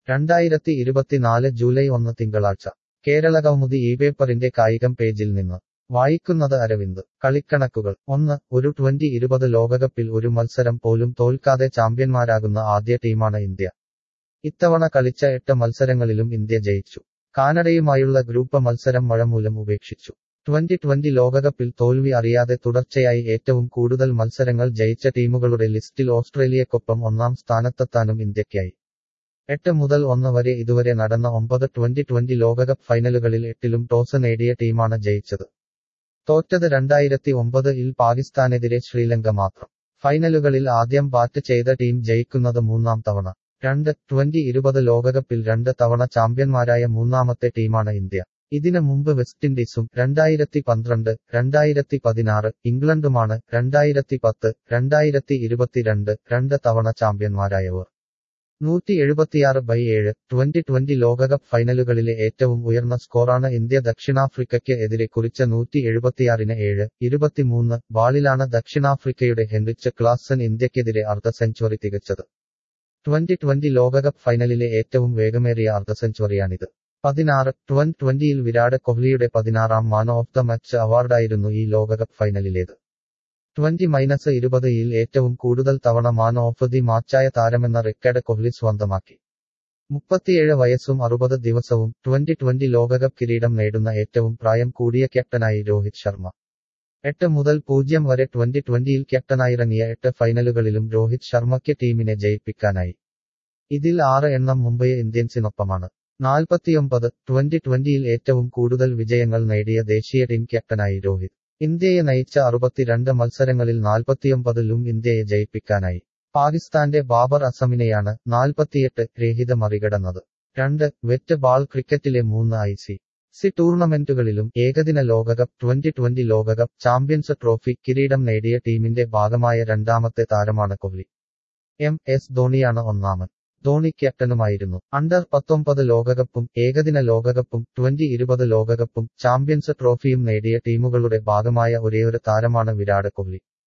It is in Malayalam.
രണ്ടായിരത്തി ഇരുപത്തിനാല് ജൂലൈ ഒന്ന് തിങ്കളാഴ്ച കേരളകൗമുദി ഈ പേപ്പറിന്റെ കായികം പേജിൽ നിന്ന് വായിക്കുന്നത് അരവിന്ദ് കളിക്കണക്കുകൾ ഒന്ന് ഒരു ട്വന്റി ഇരുപത് ലോകകപ്പിൽ ഒരു മത്സരം പോലും തോൽക്കാതെ ചാമ്പ്യന്മാരാകുന്ന ആദ്യ ടീമാണ് ഇന്ത്യ ഇത്തവണ കളിച്ച എട്ട് മത്സരങ്ങളിലും ഇന്ത്യ ജയിച്ചു കാനഡയുമായുള്ള ഗ്രൂപ്പ് മത്സരം മഴ മൂലം ഉപേക്ഷിച്ചു ട്വന്റി ട്വന്റി ലോകകപ്പിൽ തോൽവി അറിയാതെ തുടർച്ചയായി ഏറ്റവും കൂടുതൽ മത്സരങ്ങൾ ജയിച്ച ടീമുകളുടെ ലിസ്റ്റിൽ ഓസ്ട്രേലിയക്കൊപ്പം ഒന്നാം സ്ഥാനത്തെത്താനും ഇന്ത്യയ്ക്കായി എട്ട് മുതൽ ഒന്ന് വരെ ഇതുവരെ നടന്ന ഒമ്പത് ട്വന്റി ട്വന്റി ലോകകപ്പ് ഫൈനലുകളിൽ എട്ടിലും ടോസ് നേടിയ ടീമാണ് ജയിച്ചത് തോറ്റത് രണ്ടായിരത്തി ഒമ്പതിൽ പാകിസ്ഥാനെതിരെ ശ്രീലങ്ക മാത്രം ഫൈനലുകളിൽ ആദ്യം ബാറ്റ് ചെയ്ത ടീം ജയിക്കുന്നത് മൂന്നാം തവണ രണ്ട് ട്വന്റി ഇരുപത് ലോകകപ്പിൽ രണ്ട് തവണ ചാമ്പ്യന്മാരായ മൂന്നാമത്തെ ടീമാണ് ഇന്ത്യ ഇതിന് മുമ്പ് വെസ്റ്റ് ഇൻഡീസും രണ്ടായിരത്തി പന്ത്രണ്ട് രണ്ടായിരത്തി പതിനാറ് ഇംഗ്ലണ്ടുമാണ് രണ്ടായിരത്തി പത്ത് രണ്ടായിരത്തി ഇരുപത്തിരണ്ട് രണ്ട് തവണ ചാമ്പ്യന്മാരായവർ നൂറ്റി എഴുപത്തിയാറ് ബൈ ഏഴ് ട്വന്റി ട്വന്റി ലോകകപ്പ് ഫൈനലുകളിലെ ഏറ്റവും ഉയർന്ന സ്കോറാണ് ഇന്ത്യ ദക്ഷിണാഫ്രിക്കയ്ക്ക് എതിരെ കുറിച്ച നൂറ്റി എഴുപത്തിയാറിന് ഏഴ് ഇരുപത്തിമൂന്ന് ബാളിലാണ് ദക്ഷിണാഫ്രിക്കയുടെ ഹെൻറിച്ച് ക്ലാസൻ ഇന്ത്യക്കെതിരെ അർദ്ധ സെഞ്ചുറി തികച്ചത് ട്വന്റി ട്വന്റി ലോകകപ്പ് ഫൈനലിലെ ഏറ്റവും വേഗമേറിയ അർദ്ധ സെഞ്ചുറിയാണിത് പതിനാറ് ട്വൻ ട്വന്റിയിൽ വിരാട് കോഹ്ലിയുടെ പതിനാറാം മാൻ ഓഫ് ദ മാച്ച് അവാർഡായിരുന്നു ഈ ലോകകപ്പ് ഫൈനലിലേത് ട്വന്റി മൈനസ് ഇരുപതിൽ ഏറ്റവും കൂടുതൽ തവണ മാൻ ഓഫ് ദി മാച്ചായ താരമെന്ന റെക്കോർഡ് കോഹ്ലി സ്വന്തമാക്കി മുപ്പത്തിയേഴ് വയസ്സും അറുപത് ദിവസവും ട്വന്റി ട്വന്റി ലോകകപ്പ് കിരീടം നേടുന്ന ഏറ്റവും പ്രായം കൂടിയ ക്യാപ്റ്റനായി രോഹിത് ശർമ്മ എട്ട് മുതൽ പൂജ്യം വരെ ട്വന്റി ട്വന്റിയിൽ ക്യാപ്റ്റനായിറങ്ങിയ എട്ട് ഫൈനലുകളിലും രോഹിത് ശർമ്മയ്ക്ക് ടീമിനെ ജയിപ്പിക്കാനായി ഇതിൽ ആറ് എണ്ണം മുംബൈ ഇന്ത്യൻസിനൊപ്പമാണ് നാൽപ്പത്തിയൊമ്പത് ട്വന്റി ട്വന്റിയിൽ ഏറ്റവും കൂടുതൽ വിജയങ്ങൾ നേടിയ ദേശീയ ടീം ക്യാപ്റ്റനായി രോഹിത് ഇന്ത്യയെ നയിച്ച അറുപത്തിരണ്ട് മത്സരങ്ങളിൽ നാൽപ്പത്തിയൊമ്പതിലും ഇന്ത്യയെ ജയിപ്പിക്കാനായി പാകിസ്ഥാന്റെ ബാബർ അസമിനെയാണ് നാൽപ്പത്തിയെട്ട് രഹിത മറികടന്നത് രണ്ട് വെറ്റ് ബാൾ ക്രിക്കറ്റിലെ മൂന്ന് ഐ സി സി ടൂർണമെന്റുകളിലും ഏകദിന ലോകകപ്പ് ട്വന്റി ട്വന്റി ലോകകപ്പ് ചാമ്പ്യൻസ് ട്രോഫി കിരീടം നേടിയ ടീമിന്റെ ഭാഗമായ രണ്ടാമത്തെ താരമാണ് കോഹ്ലി എം എസ് ധോണിയാണ് ഒന്നാമൻ ധോണി ക്യാപ്റ്റനുമായിരുന്നു അണ്ടർ പത്തൊമ്പത് ലോകകപ്പും ഏകദിന ലോകകപ്പും ട്വന്റി ഇരുപത് ലോകകപ്പും ചാമ്പ്യൻസ് ട്രോഫിയും നേടിയ ടീമുകളുടെ ഭാഗമായ ഒരേയൊരു താരമാണ് വിരാട് കോഹ്ലി